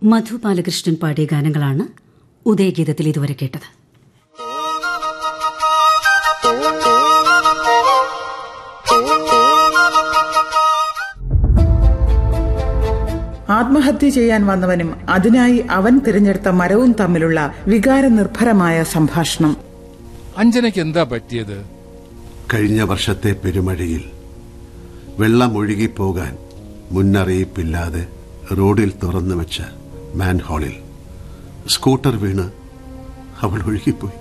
മധു ബാലകൃഷ്ണൻ പാടിയ ഗാനങ്ങളാണ് ഉദയഗീതത്തിൽ ഇതുവരെ കേട്ടത് ആത്മഹത്യ ചെയ്യാൻ വന്നവനും അതിനായി അവൻ തിരഞ്ഞെടുത്ത മരവും തമ്മിലുള്ള വികാരനിർഭരമായ സംഭാഷണം അഞ്ജനയ്ക്ക് എന്താ പറ്റിയത് കഴിഞ്ഞ വർഷത്തെ പെരുമഴയിൽ വെള്ളം ഒഴുകിപ്പോകാൻ മുന്നറിയിപ്പില്ലാതെ റോഡിൽ തുറന്നു വെച്ച മാൻഹോളിൽ സ്കൂട്ടർ വീണ് അവൾ ഒഴുകിപ്പോയി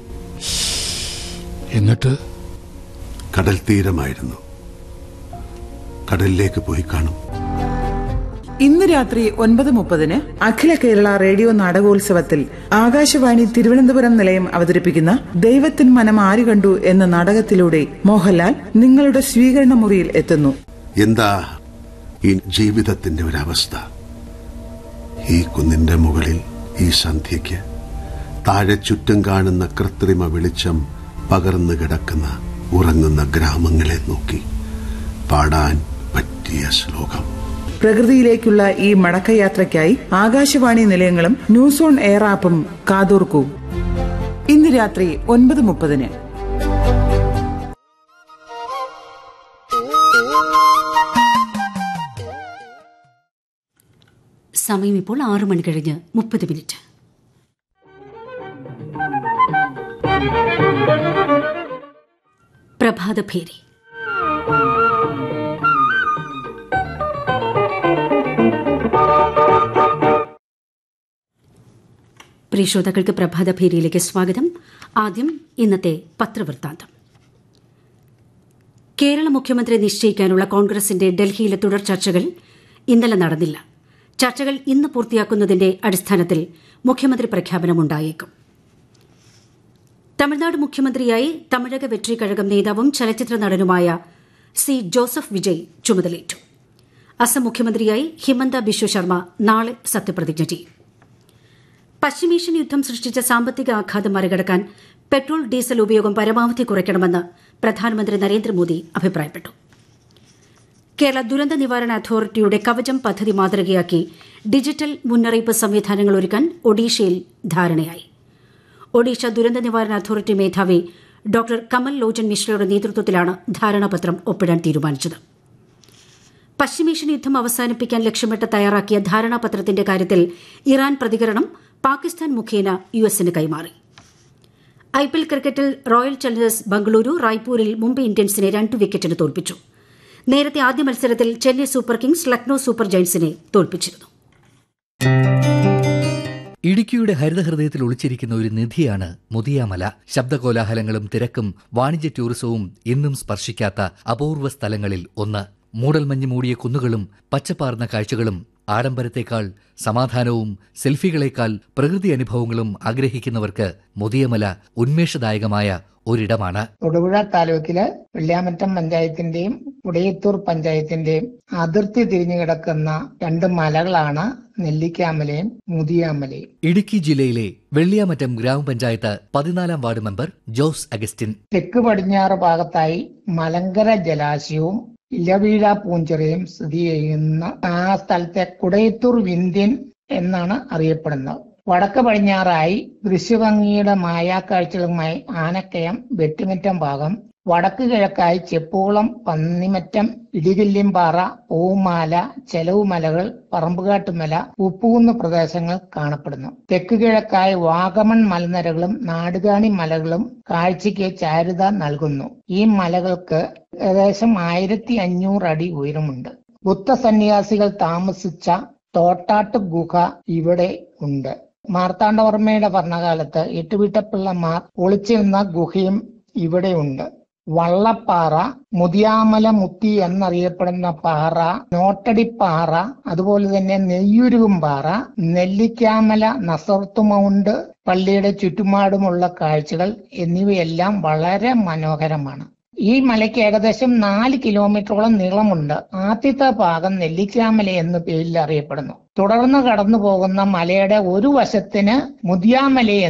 എന്നിട്ട് കടൽ തീരമായിരുന്നു കടലിലേക്ക് പോയി കാണും ഇന്ന് രാത്രി ഒൻപത് മുപ്പതിന് അഖില കേരള റേഡിയോ നാടകോത്സവത്തിൽ ആകാശവാണി തിരുവനന്തപുരം നിലയം അവതരിപ്പിക്കുന്ന ദൈവത്തിൻ മനം ആര് കണ്ടു എന്ന നാടകത്തിലൂടെ മോഹൻലാൽ നിങ്ങളുടെ സ്വീകരണ മുറിയിൽ എത്തുന്നു എന്താ ഈ ജീവിതത്തിന്റെ ഒരവസ്ഥ ഈ കുന്നിന്റെ മുകളിൽ ഈ സന്ധ്യയ്ക്ക് താഴെ ചുറ്റും കാണുന്ന കൃത്രിമ വെളിച്ചം പകർന്നു കിടക്കുന്ന ഉറങ്ങുന്ന ഗ്രാമങ്ങളെ നോക്കി പാടാൻ പറ്റിയ ശ്ലോകം പ്രകൃതിയിലേക്കുള്ള ഈ മടക്കയാത്രയ്ക്കായി ആകാശവാണി നിലയങ്ങളും ന്യൂസ് ഓൺ എയർ ആപ്പും കാതോർക്കൂ ഇന്ന് രാത്രി ഒൻപത് മുപ്പതിന് സമയം ഇപ്പോൾ ആറു മണി കഴിഞ്ഞ് മുപ്പത് മിനിറ്റ് പ്രഭാതഭേരി പ്രിയ ശ്രോതാക്കൾക്ക് പ്രഭാതഭേരിയിലേക്ക് സ്വാഗതം ആദ്യം ഇന്നത്തെ പത്രവൃത്താന്തം കേരള മുഖ്യമന്ത്രി നിശ്ചയിക്കാനുള്ള കോൺഗ്രസിന്റെ ഡൽഹിയിലെ തുടർ ചർച്ചകൾ ഇന്നലെ നടന്നില്ല ചർച്ചകൾ ഇന്ന് പൂർത്തിയാക്കുന്നതിന്റെ അടിസ്ഥാനത്തിൽ മുഖ്യമന്ത്രി പ്രഖ്യാപനമുണ്ടായേക്കും തമിഴ്നാട് മുഖ്യമന്ത്രിയായി തമിഴക വെട്രി കഴകം നേതാവും ചലച്ചിത്ര നടനുമായ സി ജോസഫ് വിജയ് ചുമതലയേറ്റു അസം മുഖ്യമന്ത്രിയായി ഹിമന്ത ബിശ്വ ശർമ്മ നാളെ സത്യപ്രതിജ്ഞ ചെയ്യും പശ്ചിമേഷ്യൻ യുദ്ധം സൃഷ്ടിച്ച സാമ്പത്തിക ആഘാതം മറികടക്കാൻ പെട്രോൾ ഡീസൽ ഉപയോഗം പരമാവധി കുറയ്ക്കണമെന്ന് പ്രധാനമന്ത്രി നരേന്ദ്രമോദി അഭിപ്രായപ്പെട്ടു കേരള ദുരന്ത നിവാരണ അതോറിറ്റിയുടെ കവചം പദ്ധതി മാതൃകയാക്കി ഡിജിറ്റൽ മുന്നറിയിപ്പ് സംവിധാനങ്ങൾ ഒരുക്കാൻ ഒഡീഷയിൽ ധാരണയായി ഒഡീഷ ദുരന്ത നിവാരണ അതോറിറ്റി മേധാവി ഡോക്ടർ കമൽ ലോചൻ മിശ്രയുടെ നേതൃത്വത്തിലാണ് ധാരണാപത്രം ഒപ്പിടാൻ തീരുമാനിച്ചത് പശ്ചിമേഷ്യൻ യുദ്ധം അവസാനിപ്പിക്കാൻ ലക്ഷ്യമിട്ട് തയ്യാറാക്കിയ ധാരണാപത്രത്തിന്റെ കാര്യത്തിൽ ഇറാൻ പ്രതികരണം പാകിസ്ഥാൻ മുഖേന യു എസിന് കൈമാറി ഐപിഎൽ ക്രിക്കറ്റിൽ റോയൽ ചലഞ്ചേഴ്സ് ബംഗളൂരു റായ്പൂരിൽ മുംബൈ ഇന്ത്യൻസിനെ രണ്ട് വിക്കറ്റിന് തോൽപ്പിച്ചു നേരത്തെ ആദ്യ മത്സരത്തിൽ Chennai Super Kings Lucknow Super ജയന്റ്സിനെ തോൽപ്പിച്ചിരുന്നു ഇടുക്കിയുടെ ഹരിതഹൃദയത്തിൽ ഒളിച്ചിരിക്കുന്ന ഒരു നിധിയാണ് മുതിയാമല ശബ്ദകോലാഹലങ്ങളും തിരക്കും വാണിജ്യ ടൂറിസവും ഇന്നും സ്പർശിക്കാത്ത അപൂർവ സ്ഥലങ്ങളിൽ ഒന്ന് മൂടൽമഞ്ഞ് മൂടിയ കുന്നുകളും പച്ചപ്പാർന്ന കാഴ്ചകളും ആഡംബരത്തേക്കാൾ സമാധാനവും സെൽഫികളേക്കാൾ പ്രകൃതി അനുഭവങ്ങളും ആഗ്രഹിക്കുന്നവർക്ക് മുതിയമല ഉന്മേഷദായകമായ ഒരിടമാണ് തൊടുപുഴ താലൂക്കില് വെള്ളിയാമറ്റം പഞ്ചായത്തിന്റെയും ഉടയത്തൂർ പഞ്ചായത്തിന്റെയും അതിർത്തി തിരിഞ്ഞു കിടക്കുന്ന രണ്ട് മലകളാണ് നെല്ലിക്കാമലയും മുതിയാമലയും ഇടുക്കി ജില്ലയിലെ വെള്ളിയാമറ്റം ഗ്രാമപഞ്ചായത്ത് പതിനാലാം വാർഡ് മെമ്പർ ജോസ് അഗസ്റ്റിൻ തെക്ക് പടിഞ്ഞാറ് ഭാഗത്തായി മലങ്കര ജലാശയവും ഇലവീഴ പൂഞ്ചിറയും സ്ഥിതി ചെയ്യുന്ന ആ സ്ഥലത്തെ കുടയത്തൂർ വിന്ധ്യൻ എന്നാണ് അറിയപ്പെടുന്നത് വടക്ക് പടിഞ്ഞാറായി ദൃശ്യഭംഗിയുടെ മായാക്കാഴ്ചകളുമായി ആനക്കയം വെട്ടിമറ്റം ഭാഗം വടക്ക് കിഴക്കായി ചെപ്പുകുളം പന്നിമറ്റം ഇടികില്ലിംപാറ പൂമാല ചെലവുമലകൾ പറമ്പുകാട്ടുമല ഉപ്പുകുന്ന് പ്രദേശങ്ങൾ കാണപ്പെടുന്നു തെക്ക് കിഴക്കായി വാഗമൺ മലനിരകളും നാടുകാണി മലകളും കാഴ്ചയ്ക്ക് ചാരുത നൽകുന്നു ഈ മലകൾക്ക് ഏകദേശം ആയിരത്തി അഞ്ഞൂറ് അടി ഉയരമുണ്ട് ബുദ്ധസന്യാസികൾ താമസിച്ച തോട്ടാട്ട് ഗുഹ ഇവിടെ ഉണ്ട് മാർത്താണ്ഡവർമ്മയുടെ ഭരണകാലത്ത് എട്ടുവീട്ടപ്പിള്ളമാർ ഒളിച്ചിരുന്ന ഗുഹയും ഇവിടെയുണ്ട് വള്ളപ്പാറ മുതിയാമല മുത്തി എന്നറിയപ്പെടുന്ന പാറ നോട്ടടിപ്പാറ അതുപോലെ തന്നെ നെയ്യുരുകും പാറ നെല്ലിക്കാമല നസർത്ത് മൗണ്ട് പള്ളിയുടെ ചുറ്റുപാടുമുള്ള കാഴ്ചകൾ എന്നിവയെല്ലാം വളരെ മനോഹരമാണ് ഈ മലയ്ക്ക് ഏകദേശം നാല് കിലോമീറ്ററോളം നീളമുണ്ട് ആദ്യത്തെ ഭാഗം നെല്ലിക്കാമല എന്ന പേരിൽ അറിയപ്പെടുന്നു തുടർന്ന് കടന്നു പോകുന്ന മലയുടെ ഒരു വശത്തിന് മുതിയാമല എന്നും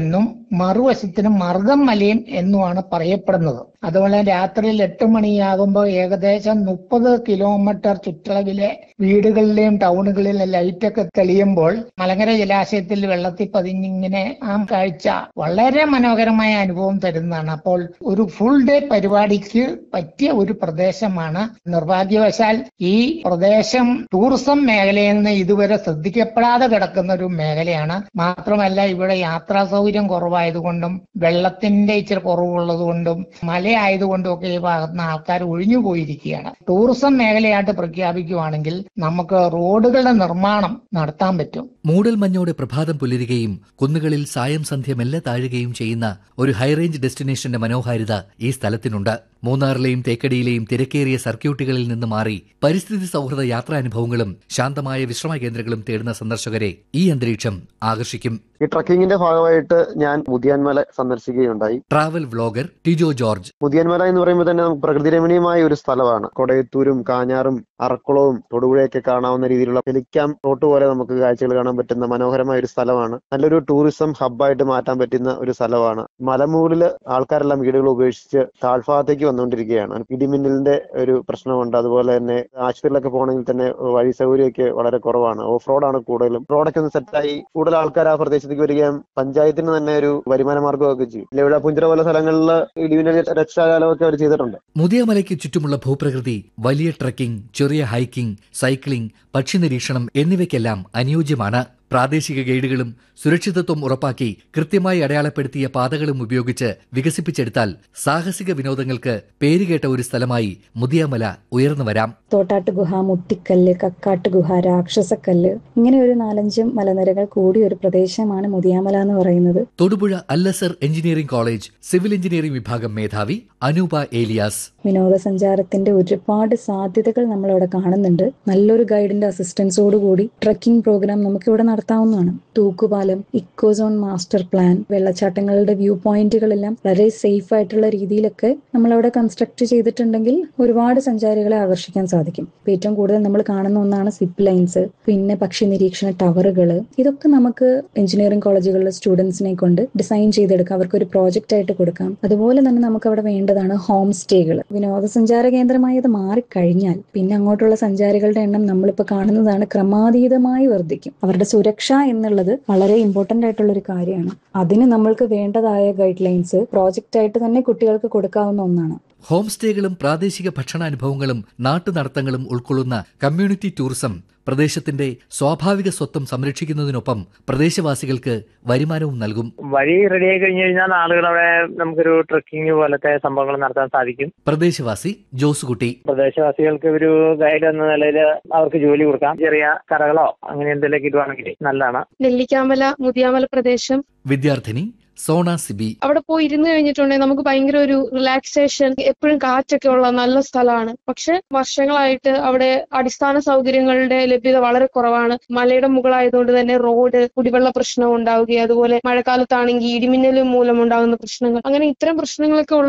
മറുവശത്തിന് മർഗം മലയും എന്നുമാണ് പറയപ്പെടുന്നത് അതുപോലെ രാത്രിയിൽ എട്ട് മണിയാകുമ്പോൾ ഏകദേശം മുപ്പത് കിലോമീറ്റർ ചുറ്റളവിലെ വീടുകളിലെയും ടൗണുകളിലെ ലൈറ്റൊക്കെ തെളിയുമ്പോൾ മലങ്കര ജലാശയത്തിൽ വെള്ളത്തിൽ പതിഞ്ഞിങ്ങനെ ആ കാഴ്ച വളരെ മനോഹരമായ അനുഭവം തരുന്നതാണ് അപ്പോൾ ഒരു ഫുൾ ഡേ പരിപാടിക്ക് പറ്റിയ ഒരു പ്രദേശമാണ് നിർഭാഗ്യവശാൽ ഈ പ്രദേശം ടൂറിസം മേഖലയിൽ നിന്ന് ഇതുവരെ ശ്രദ്ധിക്കപ്പെടാതെ കിടക്കുന്ന ഒരു മേഖലയാണ് മാത്രമല്ല ഇവിടെ യാത്രാ സൗകര്യം കുറവായതുകൊണ്ടും വെള്ളത്തിന്റെ ഇച്ചിരി കുറവുള്ളത് കൊണ്ടും മലയായതുകൊണ്ടും ഒക്കെ ഈ ഭാഗത്ത് നിന്ന് ആൾക്കാർ ഒഴിഞ്ഞു പോയിരിക്കുകയാണ് ടൂറിസം മേഖലയായിട്ട് പ്രഖ്യാപിക്കുകയാണെങ്കിൽ നമുക്ക് റോഡുകളുടെ നിർമ്മാണം നടത്താൻ പറ്റും മൂടൽമഞ്ഞോടെ പ്രഭാതം പുലരുകയും കുന്നുകളിൽ സായം സന്ധ്യ മെല്ലെ താഴുകയും ചെയ്യുന്ന ഒരു ഹൈറേഞ്ച് ഡെസ്റ്റിനേഷന്റെ മനോഹാരിത ഈ സ്ഥലത്തിനുണ്ട് മൂന്നാറിലെയും തേക്കടിയിലെയും തിരക്കേറിയ സർക്യൂട്ടുകളിൽ നിന്ന് മാറി പരിസ്ഥിതി സൗഹൃദ യാത്രാനുഭവങ്ങളും ശാന്തമായ വിശ്രമ കേന്ദ്രങ്ങളും തേടുന്ന സന്ദർശകരെ ഈ അന്തരീക്ഷം ആകർഷിക്കും ഈ ട്രക്കിങ്ങിന്റെ ഭാഗമായിട്ട് ഞാൻ മുതിയാൻമല സന്ദർശിക്കുകയുണ്ടായി travel vlogger Tijo George Muthiyanmala എന്ന് പറയുമ്പോൾ തന്നെ നമുക്ക് പ്രകൃതി രമണീയമായ ഒരു സ്ഥലമാണ് കൊടയത്തൂരും കാഞ്ഞാറും അറക്കുളവും തൊടുപുഴയൊക്കെ കാണാവുന്ന രീതിയിലുള്ള ഹെലിക്യാം റോട്ട് പോലെ നമുക്ക് കാഴ്ചകൾ കാണാൻ പറ്റുന്ന മനോഹരമായ ഒരു സ്ഥലമാണ് നല്ലൊരു ടൂറിസം ഹബ്ബായിട്ട് മാറ്റാൻ പറ്റുന്ന ഒരു സ്ഥലമാണ് മലമുകളിൽ ആൾക്കാരെല്ലാം വീടുകൾ ഉപേക്ഷിച്ച് താഴ്ഭാഗത്തേക്ക് വന്നുകൊണ്ടിരിക്കുകയാണ് ഇടിമിന്നലിന്റെ ഒരു പ്രശ്നമുണ്ട് അതുപോലെ തന്നെ ആശുപത്രിയിലൊക്കെ പോകണമെങ്കിൽ തന്നെ വഴി സൗകര്യമൊക്കെ വളരെ കുറവാണ് ഓഫ് റോഡാണ് കൂടുതലും റോഡൊക്കെ ഒന്ന് സെറ്റായി കൂടുതൽ ആൾക്കാർ ആ പ്രദേശത്തേക്ക് വരികയും പഞ്ചായത്തിന് തന്നെ ഒരു വരുമാന മാർഗ്ഗമൊക്കെ ചെയ്യും ഇവിടെ പുഞ്ചിറ പോലെ സ്ഥലങ്ങളിൽ ഇടിമിന്നൽ രക്ഷാകാലമൊക്കെ അവർ ചെയ്തിട്ടുണ്ട് മുതിയമലയ്ക്ക് ചുറ്റുമുള്ള ഭൂപ്രകൃതി വലിയ ട്രക്കിംഗ് ചെറിയ ഹൈക്കിംഗ് സൈക്ലിംഗ് പക്ഷി നിരീക്ഷണം എന്നിവയ്ക്കെല്ലാം അനുയോജ്യമാണ് പ്രാദേശിക ഗൈഡുകളും സുരക്ഷിതത്വം ഉറപ്പാക്കി കൃത്യമായി അടയാളപ്പെടുത്തിയ പാതകളും ഉപയോഗിച്ച് വികസിപ്പിച്ചെടുത്താൽ സാഹസിക വിനോദങ്ങൾക്ക് പേരുകേട്ട ഒരു സ്ഥലമായി മുതിയമല ഉയർന്നു വരാം തോട്ടാട്ട് ഗുഹ മുട്ടിക്കല്ല് കക്കാട്ട് ഗുഹ രാക്ഷസക്കല്ല് ഇങ്ങനെ ഒരു നാലഞ്ചും മലനിരകൾ കൂടിയ ഒരു പ്രദേശമാണ് മുതിയാമല എന്ന് പറയുന്നത് Thodupuzha Al Azhar engineering college civil engineering വിഭാഗം മേധാവി അനൂപ ഏലിയാസ് വിനോദസഞ്ചാരത്തിന്റെ ഒരുപാട് സാധ്യതകൾ നമ്മളവിടെ കാണുന്നുണ്ട് നല്ലൊരു ഗൈഡിന്റെ അസിസ്റ്റൻസോടുകൂടി ട്രക്കിംഗ് പ്രോഗ്രാം നമുക്കിവിടെ നടത്താവുന്നതാണ് തൂക്കുപാലം ഇക്കോസോൺ മാസ്റ്റർ പ്ലാൻ വെള്ളച്ചാട്ടങ്ങളുടെ വ്യൂ പോയിന്റുകളെല്ലാം വളരെ സേഫ് ആയിട്ടുള്ള രീതിയിലൊക്കെ നമ്മളവിടെ കൺസ്ട്രക്ട് ചെയ്തിട്ടുണ്ടെങ്കിൽ ഒരുപാട് സഞ്ചാരികളെ ആകർഷിക്കാൻ സാധിക്കും ഇപ്പൊ ഏറ്റവും കൂടുതൽ നമ്മൾ കാണുന്ന ഒന്നാണ് സിപ്പ് ലൈൻസ് പിന്നെ പക്ഷി നിരീക്ഷണ ടവറുകൾ ഇതൊക്കെ നമുക്ക് എഞ്ചിനീയറിംഗ് കോളേജുകളിലെ സ്റ്റുഡൻസിനെ കൊണ്ട് ഡിസൈൻ ചെയ്തെടുക്കാം അവർക്ക് ഒരു പ്രോജക്റ്റ് ആയിട്ട് കൊടുക്കാം അതുപോലെ തന്നെ നമുക്ക് അവിടെ വേണ്ടതാണ് ഹോം സ്റ്റേകൾ വിനോദസഞ്ചാര കേന്ദ്രമായി അത് മാറിക്കഴിഞ്ഞാൽ പിന്നെ അങ്ങോട്ടുള്ള സഞ്ചാരികളുടെ എണ്ണം നമ്മളിപ്പോൾ കാണുന്നതാണ് ക്രമാതീതമായി വർദ്ധിക്കും അവരുടെ സുരക്ഷ എന്നുള്ളത് വളരെ ഇമ്പോർട്ടന്റ് ആയിട്ടുള്ള ഒരു കാര്യമാണ് അതിന് നമ്മൾക്ക് വേണ്ടതായ ഗൈഡ് ലൈൻസ് പ്രോജക്റ്റ് ആയിട്ട് തന്നെ കുട്ടികൾക്ക് കൊടുക്കാവുന്ന ഒന്നാണ് ഹോം സ്റ്റേകളും പ്രാദേശിക ഭക്ഷണാനുഭവങ്ങളും നാട്ടുനടത്തങ്ങളും ഉൾക്കൊള്ളുന്ന കമ്മ്യൂണിറ്റി ടൂറിസം പ്രദേശത്തിന്റെ സ്വാഭാവിക സ്വത്വം സംരക്ഷിക്കുന്നതിനൊപ്പം പ്രദേശവാസികൾക്ക് വരുമാനവും നൽകും വഴി റെഡിയായി കഴിഞ്ഞു കഴിഞ്ഞാൽ ആളുകൾ അവിടെ നമുക്കൊരു ട്രക്കിംഗ് പോലത്തെ സംഭവങ്ങൾ നടത്താൻ സാധിക്കും പ്രദേശവാസി ജോസുകുട്ടി പ്രദേശവാസികൾക്ക് ഒരു ഗൈഡ് എന്ന നിലയിൽ അവർക്ക് ജോലി കൊടുക്കാം ചെറിയ കടകളോ അങ്ങനെ എന്തെങ്കിലും കിട്ടുവാണെങ്കിൽ നല്ലതാണ് നെല്ലിക്കാമല മുതിയാമല പ്രദേശം വിദ്യാർത്ഥിനി സോണ സിബി അവിടെ പോയി ഇരുന്ന് കഴിഞ്ഞിട്ടുണ്ടെങ്കിൽ നമുക്ക് ഭയങ്കര ഒരു റിലാക്സേഷൻ എപ്പോഴും കാറ്റൊക്കെ ഉള്ള നല്ല സ്ഥലമാണ് പക്ഷെ വർഷങ്ങളായിട്ട് അവിടെ അടിസ്ഥാന സൗകര്യങ്ങളുടെ ലഭ്യത വളരെ കുറവാണ് മലയുടെ മുകളായതുകൊണ്ട് തന്നെ റോഡ് കുടിവെള്ള പ്രശ്നം ഉണ്ടാവുകയും അതുപോലെ മഴക്കാലത്താണെങ്കിൽ ഇടിമിന്നലും മൂലം ഉണ്ടാകുന്ന പ്രശ്നങ്ങൾ അങ്ങനെ ഇത്തരം പ്രശ്നങ്ങളൊക്കെ ഉള്ള